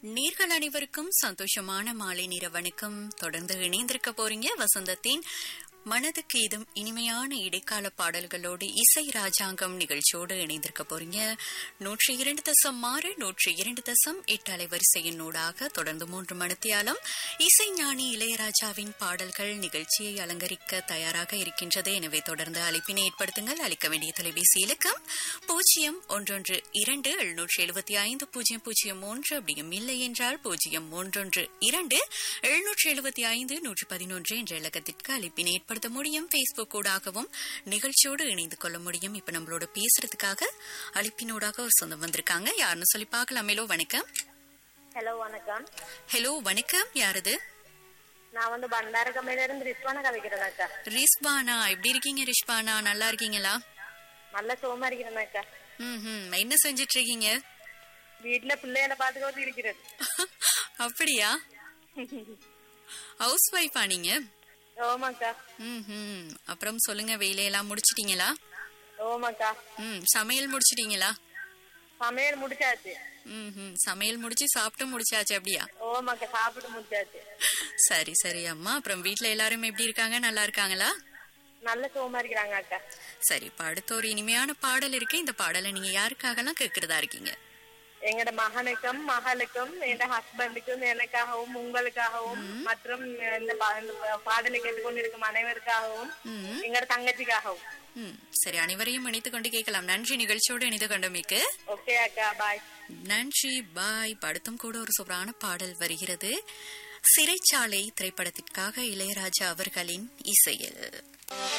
நேர்கள் அனைவருக்கும் சந்தோஷமான மாலை நேர வணக்கம் தொடர்ந்து இணைந்திருக்க போறீங்க வசந்தத்தின் மனதுக்கு இதும் இனிமையான இடைக்கால பாடல்களோடு இசை ராஜாங்கம் நிகழ்ச்சியோடு இணைந்திருக்க போறீங்க நூற்றி இரண்டு தசம் ஆறு நூற்றி இரண்டு தசம் எட்டு அலைவரிசையினூடாக தொடர்ந்து மூன்று மணித்தியாலம் இசை ஞானி இளையராஜாவின் பாடல்கள் நிகழ்ச்சியை அலங்கரிக்க தயாராக இருக்கின்றது எனவே தொடர்ந்து அழைப்பினை ஏற்படுத்துங்கள் அளிக்க வேண்டிய தொலைபேசி இலக்கம் பூஜ்ஜியம் ஒன்றொன்று இரண்டு எழுநூற்றி எழுபத்தி ஐந்து பூஜ்ஜியம் பூஜ்ஜியம் மூன்று அப்படியும் இல்லை என்றால் பூஜ்ஜியம் மூன்றொன்று இரண்டு எழுநூற்றி எழுபத்தி ஐந்து நூற்றி பதினொன்று என்ற இலக்கத்திற்கு அழைப்பினை ஏற்படுத்த முடியும் பேஸ்புக் ஊடாகவும் நிகழ்ச்சியோடு இணைந்து கொள்ள முடியும் இப்ப நம்மளோட பேசுறதுக்காக அழைப்பினூடாக ஒரு சொந்தம் வந்திருக்காங்க யாருன்னு சொல்லி பார்க்கலாம் ஹலோ வணக்கம் ஹலோ வணக்கம் ஹலோ வணக்கம் யாரது நான் வந்து பண்டாரகமையில இருந்து ரிஸ்வானா கதைக்கிறேன் அக்கா ரிஸ்பானா எப்படி இருக்கீங்க ரிஷ்பானா நல்லா இருக்கீங்களா நல்ல சோமா இருக்கிறேன் அக்கா ம் ம் என்ன செஞ்சிட்டு இருக்கீங்க வீட்டுல பிள்ளைகளை பாத்துக்கோது இருக்கிறது அப்படியா ஹவுஸ் ஒய்ஃபா நீங்க ஓமாக்கா ம் ம் அப்புறம் சொல்லுங்க வேலையெல்லாம் முடிச்சிட்டீங்களா ஓமாக்கா ம் சமையல் முடிச்சிட்டீங்களா சமையல் முடிச்சாச்சு ம் ம் சமையல் முடிச்சு சாப்பிட்டு முடிச்சாச்சு அப்படியா ஓமாக்கா சாப்பிட்டு முடிச்சாச்சு சரி சரி அம்மா அப்புறம் வீட்ல எல்லாரும் எப்படி இருக்காங்க நல்லா இருக்காங்களா நல்ல சோமா இருக்கிறாங்க அக்கா சரி இப்ப அடுத்த ஒரு இனிமையான பாடல் இருக்கு இந்த பாடலை நீங்க யாருக்காகலாம் கேட்கறதா இருக்கீங்க எங்கட மகனுக்கும் மகளுக்கும் என் ஹஸ்பண்டுக்கும் எனக்காகவும் உங்களுக்காகவும் மற்றும் இந்த பா- இந்த பாடலை கேட்டுக்கொண்டிருக்கும் அனைவருக்காகவும் ம் எங்கட தங்கச்சிக்காகவும் ம் சரி அனைவரையும் இணைத்துக் கொண்டு கேட்கலாம் நன்றி நிகழ்ச்சியோடு இணைந்து கொண்டமைக்கு ஓகே அக்கா பாய் நன்றி பாய் படுத்தும் கூட ஒரு சூப்பரான பாடல் வருகிறது சிறைச்சாலை திரைப்படத்திற்காக இளையராஜா அவர்களின் இசையில்